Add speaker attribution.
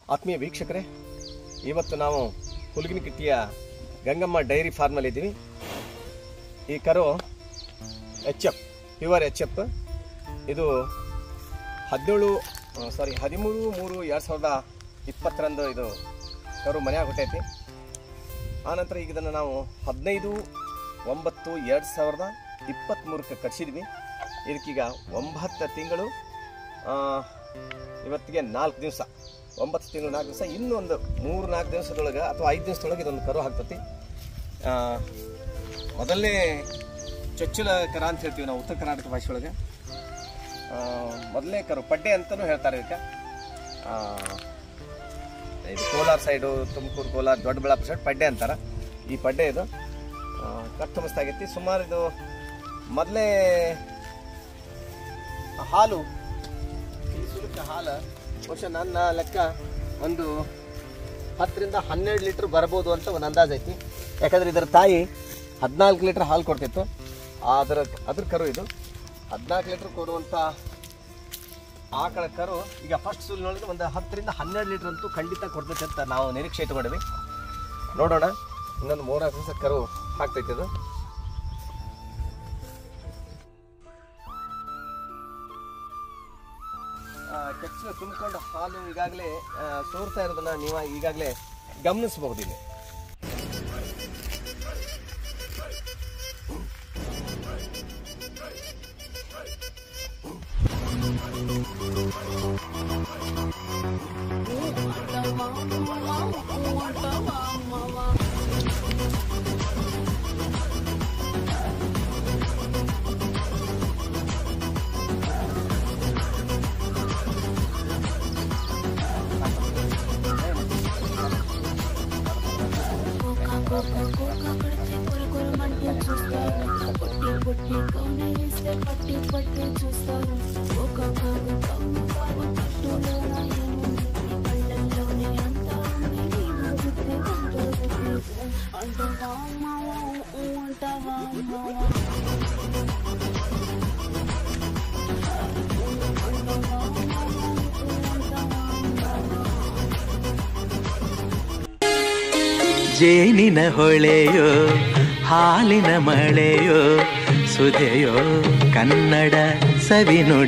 Speaker 1: ಆತ್ಮೀಯ ವೀಕ್ಷಕರೇ ಇವತ್ತು ನಾವು ಹುಲ್ಗಿನಕಿಟ್ಟಿಯ ಗಂಗಮ್ಮ ಡೈರಿ ಫಾರ್ಮಲ್ಲಿ ಇದ್ದೀವಿ ಈ ಕರು H F pure H F ಇದು ಹದಿನೇಳು ಸಾರಿ ಹದಿಮೂರು ಮೂರು ಎರಡು ಸಾವಿರದ ಇಪ್ಪತ್ತರಂದು ಇದು ಕರು ಮನೆಯಾಗ ಹುಟ್ಟೈತಿ ಆನಂತರ ಈಗ ಇದನ್ನು ನಾವು ಹದಿನೈದು ಒಂಬತ್ತು ಎರಡು ಸಾವಿರದ ಇಪ್ಪತ್ತ್ಮೂರಕ್ಕೆ ಕಟ್ಸಿದ್ವಿ ಇದಕ್ಕೀಗ ಒಂಬತ್ತು ತಿಂಗಳು ಆ, ಇವತ್ತಿಗೆ ನಾಲ್ಕು ದಿವಸ ಒಂಬತ್ತು ತಿಂಗಳು ನಾಲ್ಕು ದಿವಸ ಇನ್ನೊಂದು ಮೂರು ನಾಲ್ಕು ದಿವಸದೊಳಗೆ ಅಥವಾ ಐದು ದಿವಸದೊಳಗೆ ಇದೊಂದು ಕರು ಹಾಕ್ತತಿ ಆ, ಮೊದಲನೇ ಚೊಚ್ಚಲ ಕರ ಅಂತ ಹೇಳ್ತೀವಿ ನಾವು ಉತ್ತರ ಕರ್ನಾಟಕ ಭಾಷೆ ಒಳಗೆ ಆ, ಮೊದಲನೇ ಕರು ಪಡ್ಡೆ ಅಂತಲೂ ಹೇಳ್ತಾರೆ ಇದಕ್ಕೆ ಆ, ಇದು ಕೋಲಾರ ಸೈಡು ತುಮಕೂರು ಕೋಲಾರ ದೊಡ್ಡಬಳ್ಳಾಪುರ ಸೈಡ್ ಪಡ್ಡೆ ಅಂತಾರೆ ಈ ಪಡ್ಡೆ ಇದು ಆ, ಕಟ್ಟು ಮಸ್ತ್ ಆಗೈತಿ ಸುಮಾರು ಇದು ಮೊದಲೇ ಹಾಲು ಈ ಸುಲಕ ಹಾಲು ಬಹುಶಃ ನನ್ನ ಲೆಕ್ಕ ಒಂದು ಹತ್ತರಿಂದ ಹನ್ನೆರಡು ಲೀಟ್ರ್ ಬರ್ಬೋದು ಅಂತ ಒಂದು ಅಂದಾಜು ಐತಿ ಯಾಕಂದ್ರೆ ಇದರ ತಾಯಿ ಹದಿನಾಲ್ಕು ಲೀಟ್ರ್ ಹಾಲು ಕೊಡ್ತಿತ್ತು ಅದರ ಅದ್ರ ಕರು ಇದು ಹದಿನಾಲ್ಕು ಲೀಟ್ರ್ ಕೊಡುವಂಥ ಆಕಳ ಕರು ಈಗ ಫಸ್ಟ್ ಸುಲಿನೊಳಗೆ ಒಂದು ಹತ್ತರಿಂದ ಹನ್ನೆರಡು ಲೀಟ್ರ್ ಅಂತೂ ಖಂಡಿತ ಕೊಡ್ತೈತೆ ಅಂತ ನಾವು ನಿರೀಕ್ಷೆ ಇಟ್ಕೊಂಡಿವಿ ನೋಡೋಣ ಇನ್ನೊಂದು ಮೂರ್ನಾಲ್ಕು ದಿವಸ ಕರು ಹಾಕ್ತೈತೆ ಇದು ಕೆಚ್ಚಲು ತುಂಬಿಕೊಂಡು ಹಾಲು ಈಗಾಗಲೇ ಸೋರ್ತಾ ಇರೋದನ್ನ ನೀವು ಈಗಾಗಲೇ ಗಮನಿಸಬಹುದು ಇಲ್ಲಿ
Speaker 2: కోకా కోకా కోకా కడితే కొర కొర మంటూ చూస్తారు పొట్టి పొట్టి కౌనే వేస్తే పట్టి పట్టి చూస్తారు కోకా కాదు కమ్మ కాదు పట్టులోన ఏముంది కళ్ళల్లోనే అంతా ఉంది నీవు గుర్తే కంటూ అంటావా మావా ఊ అంటావా మావా
Speaker 3: ಜೇನಿನ ಹೊಳೆಯೋ ಹಾಲಿನ ಮಳೆಯೋ ಸುಧೆಯೋ ಕನ್ನಡ ಸವಿನುಡಿ